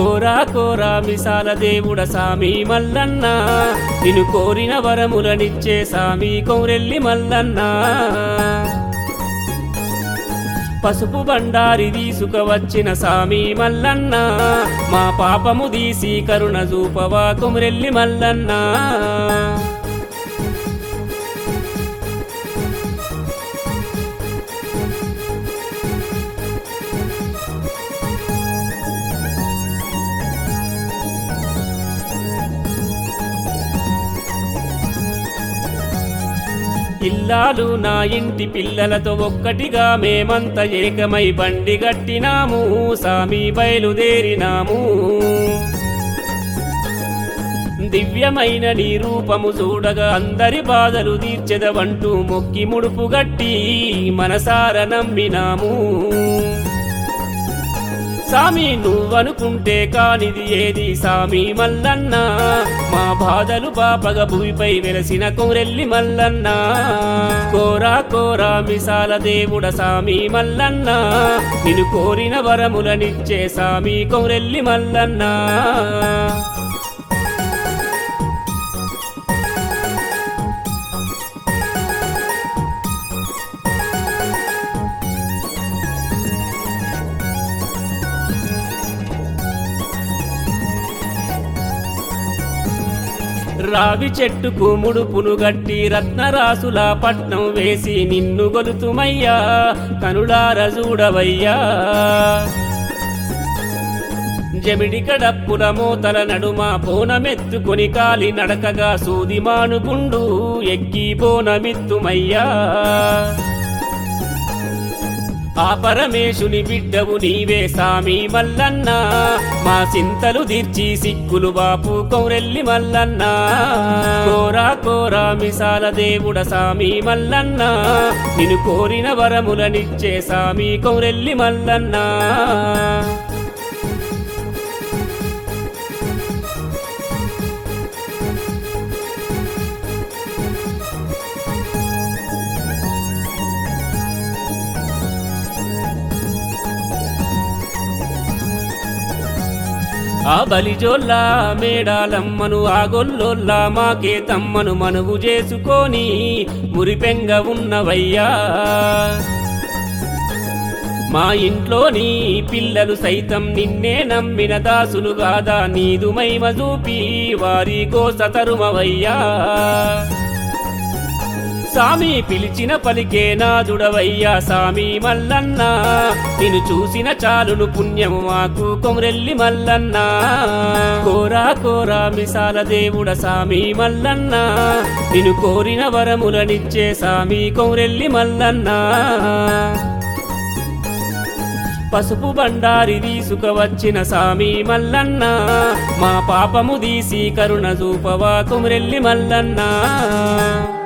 కోరా కోరా మిసాల దేవుడ సామి మల్లన్న నిన్ను కోరిన వరములనిచ్చే సామి కౌరెల్లి మల్లన్న పసుపు బండారి తీసుక వచ్చిన సామి మల్లన్న మా పాపము తీసి కరుణ చూపవా కుమరెల్లి మల్లన్న ఇల్లాలు నా ఇంటి పిల్లలతో ఒక్కటిగా మేమంత ఏకమై బండి గట్టినాము సామి బయలుదేరినాము దివ్యమైన నీ రూపము చూడగా అందరి బాధలు తీర్చెదవంటూ మొక్కి ముడుపు గట్టి మనసార నమ్మినాము సామి నువ్వనుకుంటే కానిది ఏది సామి మల్లన్న మా బాధలు పాపగ భూమిపై వెలసిన కొరెల్లి మల్లన్న కోరా కోరా మిసాల దేవుడ సామి మల్లన్న నిన్ను కోరిన వరములనిచ్చే సామి కొరెల్లి మల్లన్న రావి చెట్టుకు ముడుపును గట్టి రత్నరాసుల పట్నం వేసి నిన్ను గొలుతుమయ్యా కనులార చూడవయ్యా జమిడి కడప్పుల మూతల నడుమ బోనమెత్తుకొని కాలి నడకగా సూది మానుగుండు ఎక్కి బోనమిత్తుమయ్యా ఆ పరమేశుని బిడ్డవు నీవే సామి మల్లన్న మా చింతలు తీర్చి సిక్కులు బాపు కౌరెల్లి మల్లన్న కోరా కోరా మిసాల దేవుడ సామి మల్లన్న నిన్ను కోరిన వరములనిచ్చే సామి కౌరెల్లి మల్లన్న ఆ బలిజోల్లా మేడాలమ్మను ఆ గొల్లోల్లా మాకే తమ్మను మనువు చేసుకొని మురిపెంగ ఉన్నవయ్యా మా ఇంట్లోని పిల్లలు సైతం నిన్నే నమ్మిన దాసులు గాదా నీదు మైమ చూపి వారి కోస తరుమవయ్యా సామి పిలిచిన పలికే నాదుడవయ్యా సామి మల్లన్న నిన్ను చూసిన చాలును పుణ్యము మాకు కొమరెల్లి మల్లన్న కోరా కోరా మిసాల దేవుడ సామి మల్లన్న నిన్ను కోరిన వరములనిచ్చే సామి కొమరెల్లి మల్లన్న పసుపు బండారి తీసుక వచ్చిన సామి మల్లన్న మా పాపము తీసి కరుణ చూపవా కుమరెల్లి మల్లన్న